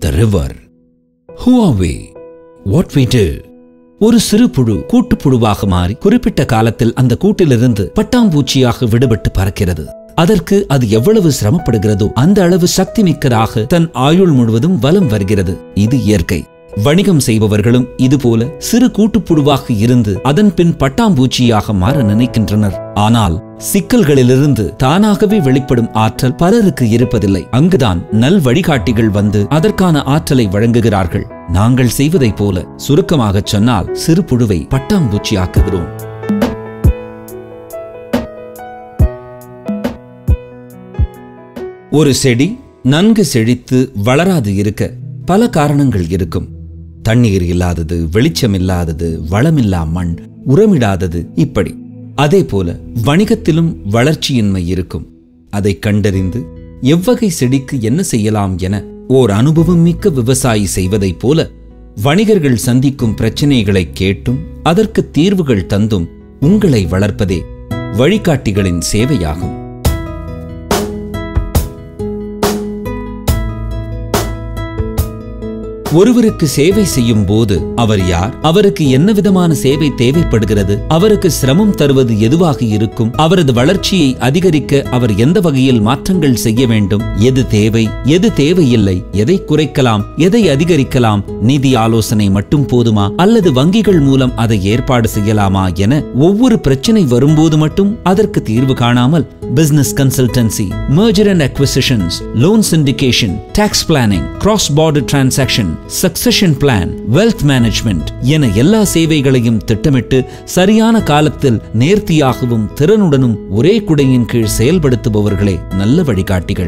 the river who are we what we do ஒரு சிறு புழு கூட்டுப்புழுவாக மாறி குறிப்பிட்ட காலத்தில் அந்த கூட்டிலிருந்து பட்டாம்பூச்சியாக விடுபட்டு பறக்கிறது அதற்கு அது எவ்வளவு சிரமப்படுகிறதோ அந்த அளவு சக்தி மிக்கதாக தன் ஆயுள் முழுவதும் வலம் வருகிறது இது இயற்கை வணிகம் செய்பவர்களும் இதுபோல சிறு கூட்டுப்புழுவாக இருந்து அதன் பின் பட்டாம்பூச்சியாக மாற நினைக்கின்றனர் ஆனால் சிக்கல்களிலிருந்து தானாகவே வெளிப்படும் ஆற்றல் பலருக்கு இருப்பதில்லை அங்குதான் நல் வழிகாட்டிகள் வந்து அதற்கான ஆற்றலை வழங்குகிறார்கள் நாங்கள் செய்வதைப் போல சுருக்கமாகச் சொன்னால் சிறு புழுவை பட்டாம்பூச்சியாக்குகிறோம் ஒரு செடி நன்கு செழித்து வளராது இருக்க பல காரணங்கள் இருக்கும் தண்ணீர் இல்லாதது வெளிச்சம் இல்லாதது வளமில்லா மண் உரமிடாதது இப்படி அதே போல வணிகத்திலும் வளர்ச்சியின்மை இருக்கும் அதை கண்டறிந்து எவ்வகை செடிக்கு என்ன செய்யலாம் என ஓர் அனுபவம் மிக்க விவசாயி செய்வதைப் போல வணிகர்கள் சந்திக்கும் பிரச்சனைகளை கேட்டும் அதற்கு தீர்வுகள் தந்தும் உங்களை வளர்ப்பதே வழிகாட்டிகளின் சேவையாகும் ஒருவருக்கு சேவை செய்யும் போது அவர் யார் அவருக்கு என்ன விதமான சேவை தேவைப்படுகிறது அவருக்கு சிரமம் தருவது எதுவாக இருக்கும் அவரது வளர்ச்சியை அதிகரிக்க அவர் எந்த வகையில் மாற்றங்கள் செய்ய வேண்டும் எது தேவை எது தேவையில்லை எதை குறைக்கலாம் எதை அதிகரிக்கலாம் நிதி ஆலோசனை மட்டும் போதுமா அல்லது வங்கிகள் மூலம் அதை ஏற்பாடு செய்யலாமா என ஒவ்வொரு பிரச்சனை வரும்போது மட்டும் அதற்கு தீர்வு காணாமல் business consultancy merger and acquisitions loan syndication tax planning cross border transaction succession plan wealth management என எல்லா சேவைகளையும் திட்டமிட்டு சரியான காலத்தில் நேர்த்தியாகவும் திறனுடனும் ஒரே குடையின் கீழ் செயல்படுத்துபவர்களே நல்ல வழிகாட்டிகள்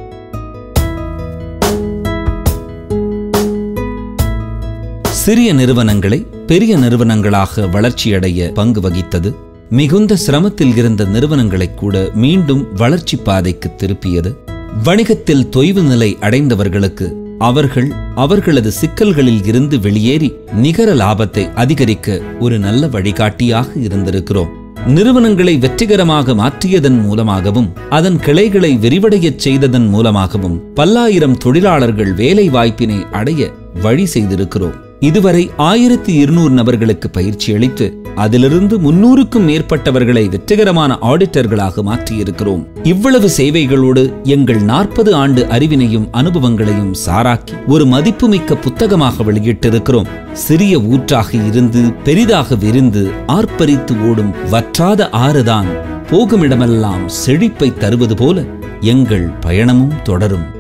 சிறிய நிறுவனங்களை பெரிய நிறுவனங்களாக வளர்ச்சியடைய பங்கு வகித்தது மிகுந்த சிரமத்தில் இருந்த நிறுவனங்களை கூட மீண்டும் வளர்ச்சி பாதைக்கு திருப்பியது வணிகத்தில் தொய்வு நிலை அடைந்தவர்களுக்கு அவர்கள் அவர்களது சிக்கல்களில் இருந்து வெளியேறி நிகர லாபத்தை அதிகரிக்க ஒரு நல்ல வழிகாட்டியாக இருந்திருக்கிறோம் நிறுவனங்களை வெற்றிகரமாக மாற்றியதன் மூலமாகவும் அதன் கிளைகளை விரிவடையச் செய்ததன் மூலமாகவும் பல்லாயிரம் தொழிலாளர்கள் வேலை வாய்ப்பினை அடைய வழி செய்திருக்கிறோம் இதுவரை ஆயிரத்தி இருநூறு நபர்களுக்கு பயிற்சி அளித்து அதிலிருந்து முன்னூறுக்கும் மேற்பட்டவர்களை வெற்றிகரமான ஆடிட்டர்களாக மாற்றியிருக்கிறோம் இவ்வளவு சேவைகளோடு எங்கள் நாற்பது ஆண்டு அறிவினையும் அனுபவங்களையும் சாராக்கி ஒரு மதிப்புமிக்க புத்தகமாக வெளியிட்டிருக்கிறோம் சிறிய ஊற்றாக இருந்து பெரிதாக விரிந்து ஆர்ப்பரித்து ஓடும் வற்றாத ஆறுதான் போகுமிடமெல்லாம் செழிப்பை தருவது போல எங்கள் பயணமும் தொடரும்